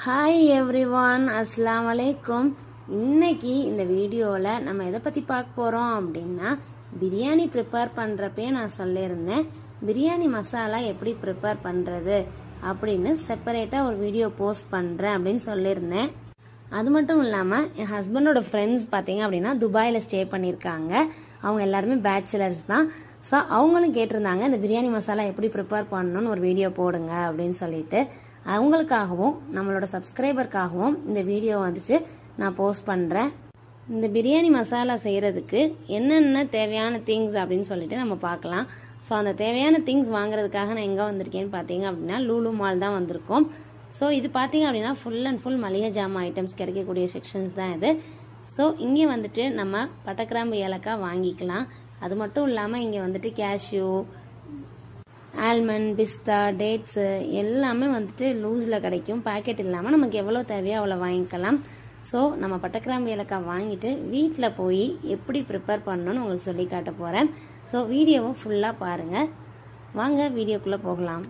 hi everyone அஸ்ஸலாமு அலைக்கும் இன்னைக்கு இந்த வீடியோவில் நம்ம எதை பற்றி பார்க்க போகிறோம் அப்படின்னா பிரியாணி ப்ரிப்பேர் பண்ணுறப்பே நான் சொல்லியிருந்தேன் பிரியாணி மசாலா எப்படி ப்ரிப்பேர் பண்ணுறது அப்படின்னு செப்பரேட்டாக ஒரு வீடியோ போஸ்ட் பண்ணுறேன் அப்படின்னு சொல்லியிருந்தேன் அது மட்டும் இல்லாமல் என் ஹஸ்பண்டோட ஃப்ரெண்ட்ஸ் பார்த்தீங்க அப்படின்னா துபாயில் ஸ்டே பண்ணியிருக்காங்க அவங்க எல்லாருமே பேச்சுலர்ஸ் தான் ஸோ அவங்களும் கேட்டிருந்தாங்க இந்த பிரியாணி மசாலா எப்படி ப்ரிப்பேர் பண்ணணும்னு ஒரு வீடியோ போடுங்க அப்படின்னு சொல்லிட்டு அவங்களுக்காகவும் நம்மளோட சப்ஸ்கிரைபருக்காகவும் இந்த வீடியோ வந்துட்டு நான் போஸ்ட் பண்ணுறேன் இந்த பிரியாணி மசாலா செய்கிறதுக்கு என்னென்ன தேவையான திங்ஸ் அப்படின்னு சொல்லிட்டு நம்ம பார்க்கலாம் ஸோ அந்த தேவையான திங்ஸ் வாங்குறதுக்காக நான் எங்கே வந்திருக்கேன்னு பார்த்தீங்க அப்படின்னா லூலு மால் தான் வந்திருக்கோம் ஸோ இது பார்த்தீங்க அப்படின்னா ஃபுல் அண்ட் ஃபுல் மளிகை ஜாமான் ஐட்டம்ஸ் கிடைக்கக்கூடிய செக்ஷன்ஸ் தான் இது ஸோ இங்கே வந்துட்டு நம்ம பட்டக்கிராம்பு ஏலக்காய் வாங்கிக்கலாம் அது மட்டும் இல்லாமல் இங்கே வந்துட்டு கேஷ்யூ ஆல்மண்ட் பிஸ்தா டேட்ஸு எல்லாமே வந்துட்டு லூஸில் கிடைக்கும் பேக்கெட் இல்லாமல் நமக்கு எவ்வளோ தேவையோ அவ்வளோ வாங்கிக்கலாம் ஸோ நம்ம பட்டக்கிராம்பு ஏலக்காய் வாங்கிட்டு வீட்டில் போய் எப்படி ப்ரிப்பேர் பண்ணணும்னு உங்களுக்கு சொல்லி காட்ட போகிறேன் ஸோ வீடியோவை ஃபுல்லாக பாருங்கள் வாங்க வீடியோக்குள்ளே போகலாம்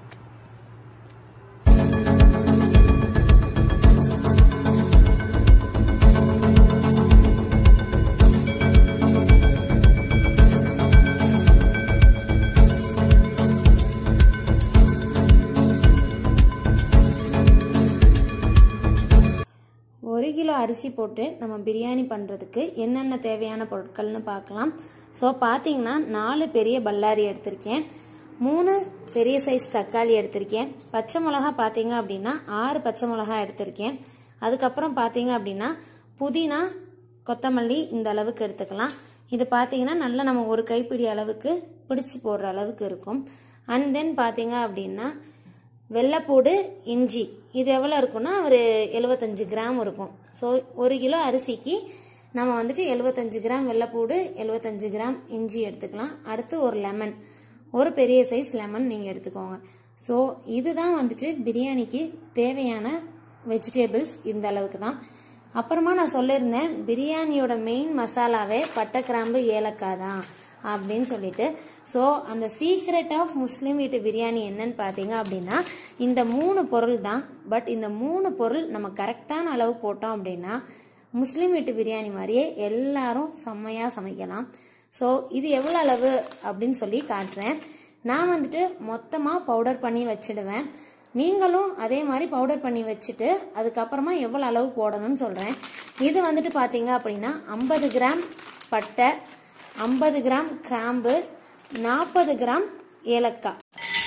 ஒரு கிலோ அரிசி போட்டு நம்ம பிரியாணி பண்ணுறதுக்கு என்னென்ன தேவையான பொருட்கள்னு பார்க்கலாம் ஸோ பார்த்தீங்கன்னா நாலு பெரிய பல்லாரி எடுத்திருக்கேன் மூணு பெரிய சைஸ் தக்காளி எடுத்திருக்கேன் பச்சை மிளகா பார்த்தீங்க அப்படின்னா ஆறு பச்சை மிளகா எடுத்திருக்கேன் அதுக்கப்புறம் பார்த்தீங்க அப்படின்னா புதினா கொத்தமல்லி இந்த அளவுக்கு எடுத்துக்கலாம் இது பார்த்தீங்கன்னா நல்லா நம்ம ஒரு கைப்பிடி அளவுக்கு பிடிச்சி போடுற அளவுக்கு இருக்கும் அண்ட் தென் பார்த்தீங்க அப்படின்னா வெள்ளைப்பூடு இஞ்சி இது எவ்வளோ இருக்குன்னா ஒரு எழுபத்தஞ்சு கிராம் இருக்கும் ஸோ ஒரு கிலோ அரிசிக்கு நம்ம வந்துட்டு எழுபத்தஞ்சு கிராம் வெள்ளைப்பூடு எழுபத்தஞ்சு கிராம் இஞ்சி எடுத்துக்கலாம் அடுத்து ஒரு லெமன் ஒரு பெரிய சைஸ் லெமன் நீங்கள் எடுத்துக்கோங்க ஸோ இதுதான் வந்துட்டு பிரியாணிக்கு தேவையான வெஜிடபிள்ஸ் இந்த அளவுக்கு தான் அப்புறமா நான் சொல்லியிருந்தேன் பிரியாணியோட மெயின் மசாலாவே பட்டை கிராம்பு ஏலக்காய் தான் அப்படின்னு சொல்லிட்டு ஸோ அந்த சீக்ரெட் ஆஃப் முஸ்லீம் வீட்டு பிரியாணி என்னன்னு பார்த்தீங்க அப்படின்னா இந்த மூணு பொருள் தான் பட் இந்த மூணு பொருள் நம்ம கரெக்டான அளவு போட்டோம் அப்படின்னா முஸ்லீம் வீட்டு பிரியாணி மாதிரியே எல்லாரும் செம்மையாக சமைக்கலாம் ஸோ இது எவ்வளோ அளவு அப்படின்னு சொல்லி காட்டுறேன் நான் வந்துட்டு மொத்தமாக பவுடர் பண்ணி வச்சிடுவேன் நீங்களும் அதே மாதிரி பவுடர் பண்ணி வச்சுட்டு அதுக்கப்புறமா எவ்வளோ அளவு போடணும்னு சொல்கிறேன் இது வந்துட்டு பார்த்தீங்க அப்படின்னா ஐம்பது கிராம் பட்டை ஐம்பது கிராம் கிராம்பு நாற்பது கிராம் ஏலக்காய்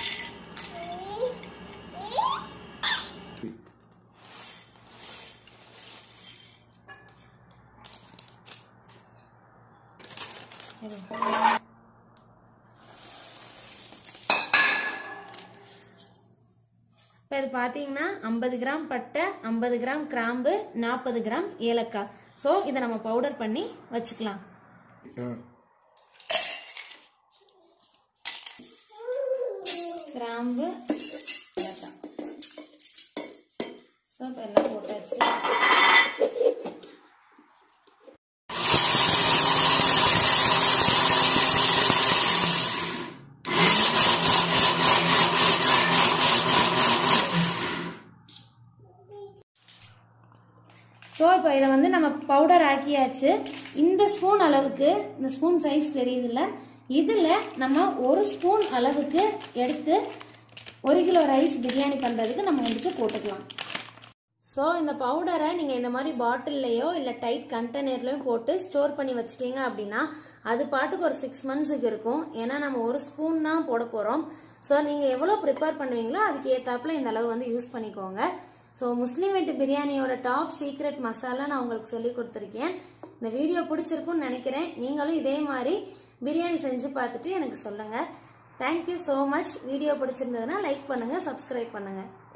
இப்போ இது பார்த்தீங்கன்னா ஐம்பது கிராம் பட்டை ஐம்பது கிராம் கிராம்பு நாற்பது கிராம் ஏலக்காய் ஸோ இதை நம்ம பவுடர் பண்ணி வச்சுக்கலாம் கிராம்பு ஏலக்காய் ஸோ இப்போ எல்லாம் போட்டாச்சு ஸோ இப்போ இதை வந்து நம்ம பவுடர் ஆக்கியாச்சு இந்த ஸ்பூன் அளவுக்கு இந்த ஸ்பூன் சைஸ் தெரியுதுல்ல இதில் நம்ம ஒரு ஸ்பூன் அளவுக்கு எடுத்து ஒரு கிலோ ரைஸ் பிரியாணி பண்ணுறதுக்கு நம்ம வந்துட்டு போட்டுக்கலாம் ஸோ இந்த பவுடரை நீங்கள் இந்த மாதிரி பாட்டில்லையோ இல்லை டைட் கண்டெய்னர்லையோ போட்டு ஸ்டோர் பண்ணி வச்சிட்டீங்க அப்படின்னா அது பாட்டுக்கு ஒரு சிக்ஸ் மந்த்ஸுக்கு இருக்கும் ஏன்னா நம்ம ஒரு ஸ்பூன் தான் போட போகிறோம் ஸோ நீங்கள் எவ்வளோ ப்ரிப்பேர் பண்ணுவீங்களோ அதுக்கு ஏற்றாப்புல இந்த அளவு வந்து யூஸ் பண்ணிக்கோங்க ஸோ முஸ்லீம் வீட்டு பிரியாணியோட டாப் சீக்ரெட் மசாலா நான் உங்களுக்கு சொல்லி கொடுத்துருக்கேன் இந்த வீடியோ பிடிச்சிருக்கும்னு நினைக்கிறேன் நீங்களும் இதே மாதிரி பிரியாணி செஞ்சு பார்த்துட்டு எனக்கு சொல்லுங்கள் தேங்க்யூ ஸோ மச் வீடியோ பிடிச்சிருந்ததுன்னா லைக் பண்ணுங்கள் சப்ஸ்கிரைப் பண்ணுங்கள்